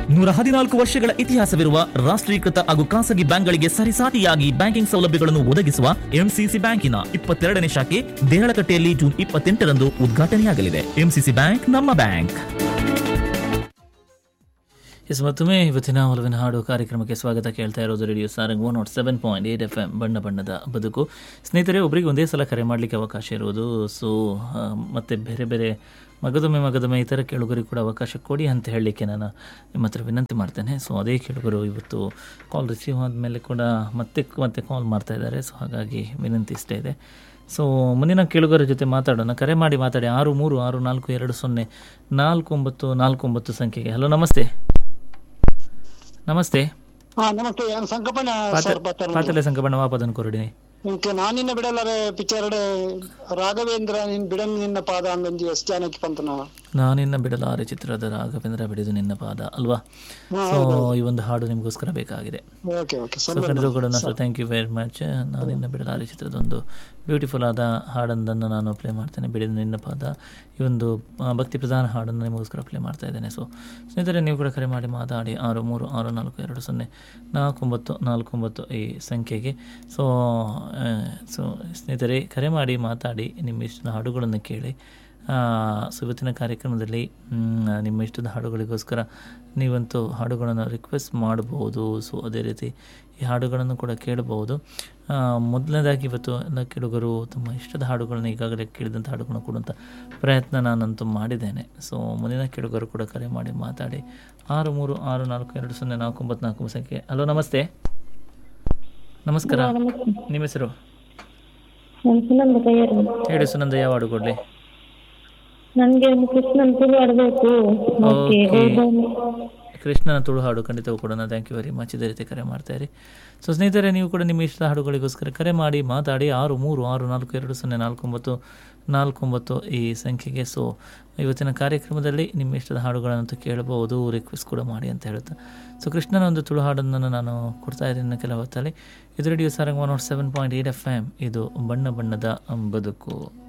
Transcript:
ನೂರ ಹದಿನಾಲ್ಕು ವರ್ಷಗಳ ಇತಿಹಾಸವಿರುವ ರಾಷ್ಟ್ರೀಕೃತ ಹಾಗೂ ಖಾಸಗಿ ಬ್ಯಾಂಕ್ಗಳಿಗೆ ಸರಿಸಾಟಿಯಾಗಿ ಬ್ಯಾಂಕಿಂಗ್ ಸೌಲಭ್ಯಗಳನ್ನು ಒದಗಿಸುವ ಎಂಸಿಸಿ ಬ್ಯಾಂಕಿನ ಇಪ್ಪತ್ತೆರಡನೇ ಶಾಖೆ ದೇಹಳಕಟ್ಟೆಯಲ್ಲಿ ಜೂನ್ ಇಪ್ಪತ್ತೆಂಟರಂದು ಉದ್ಘಾಟನೆಯಾಗಲಿದೆ ಎಂಸಿಸಿ ಬ್ಯಾಂಕ್ ನಮ್ಮ ಬ್ಯಾಂಕ್ ಎಸ್ ಮತ್ತೊಮ್ಮೆ ಇವತ್ತಿನ ಒಲವಿನ ಹಾಡು ಕಾರ್ಯಕ್ರಮಕ್ಕೆ ಸ್ವಾಗತ ಕೇಳ್ತಾ ಇರೋದು radio Sarang one nought seven point eight F M ಬಣ್ಣ ಬಣ್ಣದ ಬದುಕು ಸ್ನೇಹಿತರೆ ಒಬ್ಬರಿಗೆ ಒಂದೇ ಸಲ ಕರೆ ಮಾಡಲಿಕ್ಕೆ ಅವಕಾಶ ಇರುವುದು ಸೊ ಮತ್ತು ಬೇರೆ ಬೇರೆ ಮಗದೊಮ್ಮೆ ಮಗದೊಮ್ಮೆ ಇತರ ಕೇಳುಗರಿಗೆ ಕೂಡ ಅವಕಾಶ ಕೊಡಿ ಅಂತ ಹೇಳಲಿಕ್ಕೆ ನಾನು ನಿಮ್ಮ ಹತ್ರ ವಿನಂತಿ ಮಾಡ್ತೇನೆ ಸೊ ಅದೇ ಕೇಳುಗರು ಇವತ್ತು ಕಾಲ್ ರಿಸೀವ್ ಆದಮೇಲೆ ಕೂಡ ಮತ್ತೆ ಮತ್ತೆ ಕಾಲ್ ಮಾಡ್ತಾ ಇದ್ದಾರೆ ಸೊ ಹಾಗಾಗಿ ವಿನಂತಿ ಇಷ್ಟೇ ಇದೆ ಸೊ ಮುಂದಿನ ಕೇಳುಗರ ಜೊತೆ ಮಾತಾಡೋಣ ಕರೆ ಮಾಡಿ ಮಾತಾಡಿ ಆರು ಮೂರು ಆರು ನಾಲ್ಕು ಎರಡು ಸೊನ್ನೆ ನಾಲ್ಕು ಒಂಬತ್ತು ನಾಲ್ಕು ಒಂಬತ್ತು ಸಂಖ್ಯೆಗೆ ಹಲೋ ನಮಸ್ತೆ ನಮಸ್ತೆ ಹಾ ನಮಸ್ತೆ ನಾನು ಸಂಕಪಣ್ಣ ಪಾತ- ಸರ್ ಬರ್ತಾರೆ ಪಾತಲೆ ಸಂಕಪಣ್ಣ ವಾಪದನ್ ಕೊರಡಿ ಇಂಕ ನಾನಿನ್ನ ಬಿಡಲಾರೆ ಪಿಕ್ಚರ್ ರಾಘವೇಂದ್ರ ನಿನ್ ಬಿಡನ್ ನಿನ್ನ ಪಾದ ಅಂದೊಂದು ಎಸ್ ಜಾನಕಿ ಪಂತನ ನಾನಿನ್ನ ಬಿಡಲಾರೆ ಚಿತ್ರದ ರಾಘವೇಂದ್ರ ಬಿಡಿದು ನಿನ್ನ ಪಾದ ಅಲ್ವಾ ಸೊ ಈ ಒಂದು ಹಾಡು ನಿಮಗೋಸ್ಕರ ಬೇಕಾಗಿದೆ ಓಕೆ ಓಕೆ ಸೊ ಖಂಡಿತ ಕೂಡ sir thank you very much Naaninna Bidalaare ಚಿತ್ರದ ಒಂದು ಬ್ಯೂಟಿಫುಲ್ ಆದ ಹಾಡೊಂದನ್ನು ನಾನು ಪ್ಲೇ ಮಾಡ್ತೇನೆ ಬಿಡಿದು ನಿನ್ನ ಪಾದ ಈ ಒಂದು ಆ, ಭಕ್ತಿ ಪ್ರಧಾನ ಹಾಡನ್ನು ನಿಮಗೋಸ್ಕರ ಪ್ಲೇ ಮಾಡ್ತಾ ಇದ್ದೇನೆ ಸೊ ಸ್ನೇಹಿತರೆ ನೀವು ಕೂಡ ಕರೆ ಮಾಡಿ ಮಾತಾಡಿ ಆರು ಮೂರು ಆರು ನಾಲ್ಕು ಎರಡು ಸೊನ್ನೆ ನಾಲ್ಕು ಒಂಬತ್ತು ನಾಲ್ಕು ಒಂಬತ್ತು ಈ ಸಂಖ್ಯೆಗೆ ಸೊ ಸೊ ಸ್ನೇಹಿತರೆ ಕರೆ ಮಾಡಿ ಮಾತಾಡಿ ನಿಮ್ಮ ಇಷ್ಟದ ಹಾಡುಗಳನ್ನು ಕೇಳಿ ಆ, ಸೊ ಇವತ್ತಿನ ಕಾರ್ಯಕ್ರಮದಲ್ಲಿ ಮ್, ನಿಮ್ಮ ಇಷ್ಟದ ಹಾಡುಗಳಿಗೋಸ್ಕರ ನೀವಂತೂ ಹಾಡುಗಳನ್ನು ರಿಕ್ವೆಸ್ಟ್ ಮಾಡಬಹುದು ಸೊ ಅದೇ ರೀತಿ ಈ ಹಾಡುಗಳನ್ನು ಕೂಡ ಕೇಳಬಹುದು ಆ, ಮೊದಲನೇದಾಗಿ ಇವತ್ತು ಎಲ್ಲ ಕೇಳುಗರು ತಮ್ಮ ಇಷ್ಟದ ಹಾಡುಗಳನ್ನು ಈಗಾಗಲೇ ಕೇಳಿದಂಥ ಹಾಡುಗಳನ್ನು ಕೊಡುವಂಥ ಪ್ರಯತ್ನ ನಾನಂತೂ ಮಾಡಿದ್ದೇನೆ ಸೊ ಮುಂದಿನ ಕೇಳುಗರು ಕೂಡ ಕರೆ ಮಾಡಿ ಮಾತಾಡಿ ಆರು ಮೂರು ಆರು ನಾಲ್ಕು ಎರಡು ಸೊನ್ನೆ ನಾಲ್ಕು ಒಂಬತ್ತು ನಾಲ್ಕು ಸಂಖ್ಯೆ ಹಲೋ ನಮಸ್ತೆ ನಮಸ್ಕಾರ ನಿಮ್ಮ ಹೆಸರು ನಾನು ಸುನಂದ ಕೈಯರು ಹೇಳಿ ಸುನಂದ ಯಾವ ಹಾಡು ಕೊಡಲಿ ನನ್ಗೆ ಒಂದು ಕೃಷ್ಣನ್ ತುಳು ಆಡ್ಬೇಕು ಓಕೆ ಕೃಷ್ಣನ ತುಳು ಹಾಡು ಖಂಡಿತವೂ ಕೂಡ ಥ್ಯಾಂಕ್ ಯು ವೆರಿ ಮಚ್ ಇದೇ ರೀತಿ ಕರೆ ಮಾಡ್ತಾ ಇರಿ ಸೊ ಸ್ನೇಹಿತರೆ ನೀವು ಕೂಡ ನಿಮ್ಮ ಇಷ್ಟದ ಹಾಡುಗಳಿಗೋಸ್ಕರ ಕರೆ ಮಾಡಿ ಮಾತಾಡಿ ಆರು ಮೂರು ಆರು ನಾಲ್ಕು ಎರಡು ಸೊನ್ನೆ ನಾಲ್ಕು ಒಂಬತ್ತು ನಾಲ್ಕು ಒಂಬತ್ತು ಈ ಸಂಖ್ಯೆಗೆ ಸೊ ಇವತ್ತಿನ ಕಾರ್ಯಕ್ರಮದಲ್ಲಿ ನಿಮ್ಮ ಇಷ್ಟದ ಹಾಡುಗಳನ್ನಂತೂ ಕೇಳಬಹುದು ರಿಕ್ವೆಸ್ಟ್ ಕೂಡ ಮಾಡಿ ಅಂತ ಹೇಳ್ತಾ ಸೊ ಕೃಷ್ಣನ ಒಂದು ತುಳು ಹಾಡನ್ನು ನಾನು ಕೊಡ್ತಾ ಇದ್ದೀನಿ ಕೆಲವು ಹೊತ್ತಲ್ಲಿ ಇದು radio Sarang one nought seven point eight F M ಇದು ಬಣ್ಣ ಬಣ್ಣದ ಬದುಕು